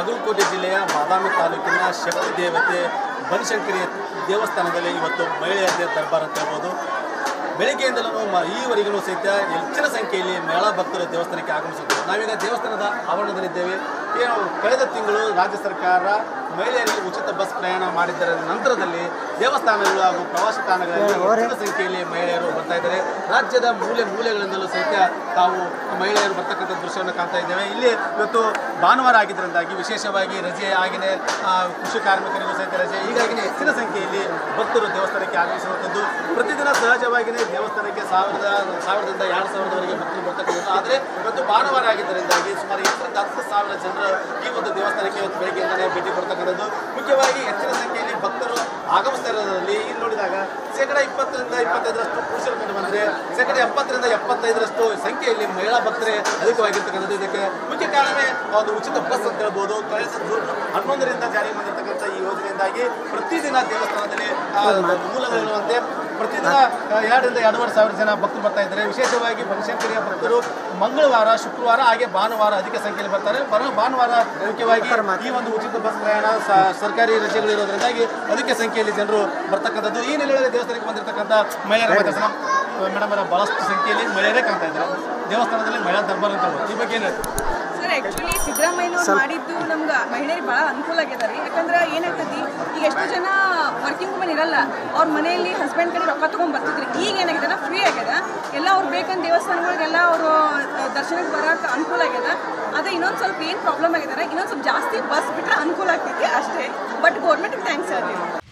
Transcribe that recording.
ಬಾಗಲಕೋಟೆ ಜಿಲ್ಲೆಯ ಬಾದಾಮಿ ತಾಲೂಕಿನ ಶಕ್ತಿ ದೇವತೆ ಬನಶಂಕರಿ ದೇವಸ್ಥಾನದಲ್ಲಿ ಇವತ್ತು ಮಹಿಳೆಯರ ದರ್ಬಾರ್ ಅಂತ ಹೇಳ್ಬೋದು ಬೆಳಗ್ಗೆಯಿಂದಲೂ ಮ ಈವರೆಗೂ ಸಹಿತ ಹೆಚ್ಚಿನ ಸಂಖ್ಯೆಯಲ್ಲಿ ಮೇಳ ಭಕ್ತರು ದೇವಸ್ಥಾನಕ್ಕೆ ಆಗಮಿಸುತ್ತಾರೆ ನಾವೀಗ ದೇವಸ್ಥಾನದ ಆವರಣದಲ್ಲಿದ್ದೇವೆ ಏನು ಕಳೆದ ತಿಂಗಳು ರಾಜ್ಯ ಸರ್ಕಾರ ಮಹಿಳೆಯರಿಗೆ ಉಚಿತ ಬಸ್ ಪ್ರಯಾಣ ಮಾಡಿದ್ದರ ನಂತರದಲ್ಲಿ ದೇವಸ್ಥಾನಗಳು ಹಾಗೂ ಪ್ರವಾಸಿ ತಾಣಗಳಲ್ಲಿ ಹೆಚ್ಚಿನ ಸಂಖ್ಯೆಯಲ್ಲಿ ಮಹಿಳೆಯರು ಬರ್ತಾ ಇದ್ದಾರೆ ರಾಜ್ಯದ ಮೂಲೆ ಮೂಲೆಗಳಿಂದಲೂ ಸಹಿತ ತಾವು ಮಹಿಳೆಯರು ಬರ್ತಕ್ಕಂಥ ದೃಶ್ಯವನ್ನು ಕಾಣ್ತಾ ಇದ್ದೇವೆ ಇಲ್ಲಿ ಇವತ್ತು ಭಾನುವಾರ ಆಗಿದ್ದರಿಂದಾಗಿ ವಿಶೇಷವಾಗಿ ರಜೆ ಆಗಿದೆ ಆ, ಕೃಷಿ ಕಾರ್ಮಿಕರಿಗೂ ಸಹಿತ ರಜೆ ಹೀಗಾಗಿ ಹೆಚ್ಚಿನ ಸಂಖ್ಯೆಯಲ್ಲಿ ಭಕ್ತರು ದೇವಸ್ಥಾನಕ್ಕೆ ಆಗಮಿಸುವಂಥದ್ದು ಪ್ರತಿದಿನ ಸಹಜವಾಗಿಯೇ ದೇವಸ್ಥಾನಕ್ಕೆ ಸಾವಿರದ ಸಾವಿರದಿಂದ ಎರಡು ಸಾವಿರದವರೆಗೆ ಭಕ್ತರು ಬರ್ತಕ್ಕಂಥದ್ದು ಆದರೆ ಇವತ್ತು ಭಾನುವಾರ ಆಗಿದ್ದರಿಂದಾಗಿ ಸುಮಾರು ಎಂಟರಿಂದ ಹತ್ತು ಸಾವಿರ ಜನರು ಈ ಒಂದು ದೇವಸ್ಥಾನಕ್ಕೆ ಇವತ್ತು ಬೆಳಗ್ಗೆಯಿಂದಲೇ ಭೇಟಿ ಕೊಡ್ತಕ್ಕಂಥದ್ದು ಮುಖ್ಯವಾಗಿ ಹೆಚ್ಚಿನ ಸಂಖ್ಯೆಯಲ್ಲಿ ಭಕ್ತರು ಆಗಮಿಸ್ತಾ ಇರೋದ್ರಲ್ಲಿ ಇಲ್ಲಿ ನೋಡಿದಾಗ ಶೇಕಡ ಇಪ್ಪತ್ತರಿಂದ ಇಪ್ಪತ್ತೈದರಷ್ಟು ಪುರುಷರು ಕಂಡು ಬಂದರೆ ಶೇಕಡ ಎಪ್ಪತ್ತರಿಂದ ಎಪ್ಪತ್ತೈದರಷ್ಟು ಸಂಖ್ಯೆಯಲ್ಲಿ ಮಹಿಳಾ ಭಕ್ತರೇ ಅಧಿಕವಾಗಿರ್ತಕ್ಕಂಥದ್ದು ಇದಕ್ಕೆ ಮುಖ್ಯ ಕಾರಣವೇ ಒಂದು ಉಚಿತ ಬಸ್ ಅಂತ ಹೇಳ್ಬೋದು ಕಳೆದ ಜೂನ್ ಹನ್ನೊಂದರಿಂದ ಜಾರಿಗೆ ಬಂದಿರತಕ್ಕಂಥ ಈ ಯೋಜನೆಯಿಂದಾಗಿ ಪ್ರತಿದಿನ ದೇವಸ್ಥಾನದಲ್ಲಿ ಆ, ಮೂಲಗಳಿರುವಂತೆ ಪ್ರತಿದಿನ ಆ, ಎರಡರಿಂದ ಎರಡೂವರೆ ಸಾವಿರ ಜನ ಭಕ್ತರು ಬರ್ತಾ ಇದ್ದಾರೆ ವಿಶೇಷವಾಗಿ ಬನಶಂಕರಿಯ ಭಕ್ತರು ಮಂಗಳವಾರ ಶುಕ್ರವಾರ ಹಾಗೆ ಭಾನುವಾರ ಅಧಿಕ ಸಂಖ್ಯೆಯಲ್ಲಿ ಬರ್ತಾರೆ ಬರ- ಭಾನುವಾರ ಮುಖ್ಯವಾಗಿ ಈ ಒಂದು ಉಚಿತ ಬಸ್ ಪ್ರಯಾಣ ಸ- ಸರ್ಕಾರಿ ರಜೆಗಳಿರೋದ್ರಿಂದಾಗಿ ಅಧಿಕ ಸಂಖ್ಯೆಯಲ್ಲಿ ಜನರು ಬರ್ತಕ್ಕಂಥದ್ದು ಈ ನೆಲೆಯಲ್ಲಿ ದೇವಸ್ಥಾನಕ್ಕೆ ಬಂದಿರತಕ್ಕಂಥ ಮಹಿಳೆಯರ ಮಾತಾಡ್ಸೋಣ ಮೇಡಮ್ ಅವರ ಬಹಳಷ್ಟು ಸಂಖ್ಯೆಯಲ್ಲಿ ಮಹಿಳೆಯರೇ ಕಾಣ್ತಾ ಇದ್ದಾರೆ ದೇವಸ್ಥಾನದಲ್ಲಿ ಮಹಿಳಾ ದರ್ಬಾರ್ ಅಂತ ಹೇಳ್ಬೋದು. ಈ ಬಗ್ಗೆ ಏನು ಹೇಳ್ತೀರಿ? ಸರ್ ಆ್ಯಕ್ಚುಲಿ ಸಿದ್ದರಾಮಯ್ಯನವ್ರು ಮಾಡಿದ್ದು ನಮ್ಗೆ ಮಹಿಳೆಯರಿಗೆ ಭಾಳ ಅನುಕೂಲ ಆಗ್ಯದ ರೀ ಯಾಕಂದ್ರೆ ಏನಾಗ್ತೈತಿ ಈಗ ಎಷ್ಟು ಜನ ವರ್ಕಿಂಗ್ ವುಮೆನ್ ಇರಲ್ಲ ಅವ್ರ ಮನೆಯಲ್ಲಿ ಹಸ್ಬೆಂಡ್ ಕಡೆ ರೊಕ್ಕ ತೊಗೊಂಡ್ ಬರ್ತಿದ್ರಿ ಈಗ ಏನಾಗಿದೆ ಫ್ರೀ ಆಗ್ಯದ ಎಲ್ಲ ಅವ್ರು ಬೇಕಂತ ದೇವಸ್ಥಾನಗಳಿಗೆಲ್ಲ ಅವರು ದರ್ಶನಕ್ಕೆ ಬರೋಕೆ ಅನುಕೂಲ ಆಗ್ಯದ ಅದೇ ಇನ್ನೊಂದು ಸ್ವಲ್ಪ ಏನು ಪ್ರಾಬ್ಲಮ್ ಆಗ್ಯದ ಇನ್ನೊಂದು ಸ್ವಲ್ಪ ಜಾಸ್ತಿ ಬಸ್ ಬಿಟ್ಟರೆ ಅನುಕೂಲ ಆಗ್ತೈತಿ ಅಷ್ಟೇ ಬಟ್ ಗೌರ್ಮೆಂಟ್ಗೆ ಥ್ಯಾಂಕ್ಸ್ ಆಗ್ತೀವಿ